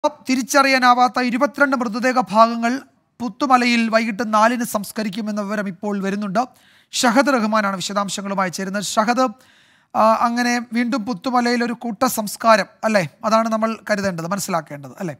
തിരിച്ചറിയാനാവാത്ത ഇരുപത്തിരണ്ട് മൃതദേഹ ഭാഗങ്ങൾ പുത്തുമലയിൽ വൈകിട്ട് നാലിന് സംസ്കരിക്കുമെന്ന വിവരം ഇപ്പോൾ വരുന്നുണ്ട് ഷഹദ് റഹ്മാനാണ് വിശദാംശങ്ങളുമായി ചേരുന്നത് ഷഹദ് ആ, അങ്ങനെ വീണ്ടും പുത്തുമലയിൽ ഒരു കൂട്ട സംസ്കാരം അല്ലേ അതാണ് നമ്മൾ കരുതേണ്ടത് മനസ്സിലാക്കേണ്ടത് അല്ലേ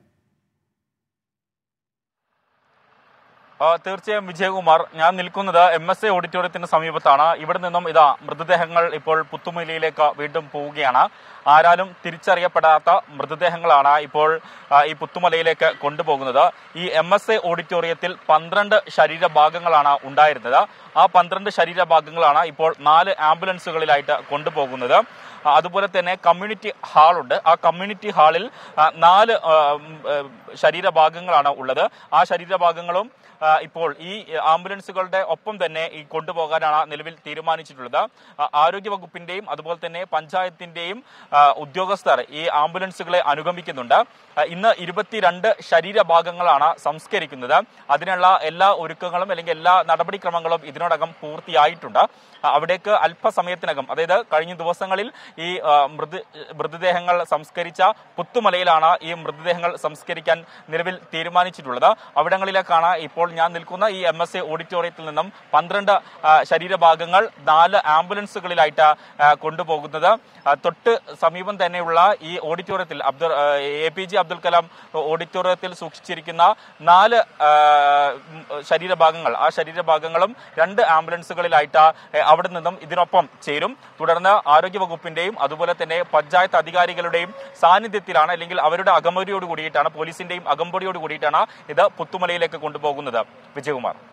ആ, തീർച്ചയായും വിജയകുമാർ ഞാൻ നിൽക്കുന്നത് എം എസ് എ ഓഡിറ്റോറിയത്തിന് സമീപത്താണ് ഇവിടെ നിന്നും ഇതാ മൃതദേഹങ്ങൾ ഇപ്പോൾ പുത്തുമലയിലേക്ക് വീണ്ടും പോവുകയാണ് ആരാലും തിരിച്ചറിയപ്പെടാത്ത മൃതദേഹങ്ങളാണ് ഇപ്പോൾ ആ, ഈ പുത്തുമലയിലേക്ക് കൊണ്ടുപോകുന്നത് ഈ എം എസ് എ ഓഡിറ്റോറിയത്തിൽ പന്ത്രണ്ട് ശരീരഭാഗങ്ങളാണ് ഉണ്ടായിരുന്നത് ആ പന്ത്രണ്ട് ശരീരഭാഗങ്ങളാണ് ഇപ്പോൾ നാല് ആംബുലൻസുകളിലായിട്ട് കൊണ്ടുപോകുന്നത് ആ, അതുപോലെ തന്നെ കമ്മ്യൂണിറ്റി ഹാളുണ്ട് ആ കമ്മ്യൂണിറ്റി ഹാളിൽ ആ, നാല് ആ, ഉം, ഏ, ശരീരഭാഗങ്ങളാണ് ഉള്ളത് ആ ശരീരഭാഗങ്ങളും ആ, ഇപ്പോൾ ഈ ആംബുലൻസുകളുടെ ഒപ്പം തന്നെ ഈ കൊണ്ടുപോകാനാണ് നിലവിൽ തീരുമാനിച്ചിട്ടുള്ളത് ആ, ആരോഗ്യ വകുപ്പിന്റെയും അതുപോലെ തന്നെ പഞ്ചായത്തിന്റെയും ആ, ഉദ്യോഗസ്ഥർ ഈ ആംബുലൻസുകളെ അനുഗമിക്കുന്നുണ്ട് ആ, ഇന്ന് ഇരുപത്തിരണ്ട് ശരീരഭാഗങ്ങളാണ് സംസ്കരിക്കുന്നത് അതിനുള്ള എല്ലാ ഒരുക്കങ്ങളും അല്ലെങ്കിൽ എല്ലാ നടപടിക്രമങ്ങളും ഇതിനോടകം പൂർത്തിയായിട്ടുണ്ട് ആ, അവിടേക്ക് അല്പസമയത്തിനകം അതായത് കഴിഞ്ഞ ദിവസങ്ങളിൽ ഈ ആ, മൃത മൃതദേഹങ്ങൾ സംസ്കരിച്ച പുത്തുമലയിലാണ് ഈ മൃതദേഹങ്ങൾ സംസ്കരിക്കാൻ നിലവിൽ തീരുമാനിച്ചിട്ടുള്ളത് അവിടങ്ങളിലേക്കാണ് ഇപ്പോൾ ഞാൻ നിൽക്കുന്ന ഈ എം എസ് എ ഓഡിറ്റോറിയത്തിൽ നിന്നും പന്ത്രണ്ട് ആ, ശരീരഭാഗങ്ങൾ നാല് ആംബുലൻസുകളിലായിട്ട് ആ, കൊണ്ടുപോകുന്നത് ആ, തൊട്ട് സമീപം തന്നെയുള്ള ഈ ഓഡിറ്റോറിയത്തിൽ Abdul A P J Abdul Kalam ഓഡിറ്റോറിയത്തിൽ സൂക്ഷിച്ചിരിക്കുന്ന നാല് ആ, ഉം, ശരീരഭാഗങ്ങൾ ആ ശരീരഭാഗങ്ങളും രണ്ട് ആംബുലൻസുകളിലായിട്ട് ഏ, അവിടെ നിന്നും ഇതിനൊപ്പം ചേരും തുടർന്ന് ആരോഗ്യ വകുപ്പിന്റെയും അതുപോലെ തന്നെ പഞ്ചായത്ത് അധികാരികളുടെയും സാന്നിധ്യത്തിലാണ് അല്ലെങ്കിൽ അവരുടെ അകമ്പടിയോട് കൂടിയിട്ടാണ് പോലീസിന്റെയും അകമ്പടിയോട് കൂടിയിട്ടാണ് ഇത് പുത്തുമലയിലേക്ക് കൊണ്ടുപോകുന്നത് വിജയകുമാർ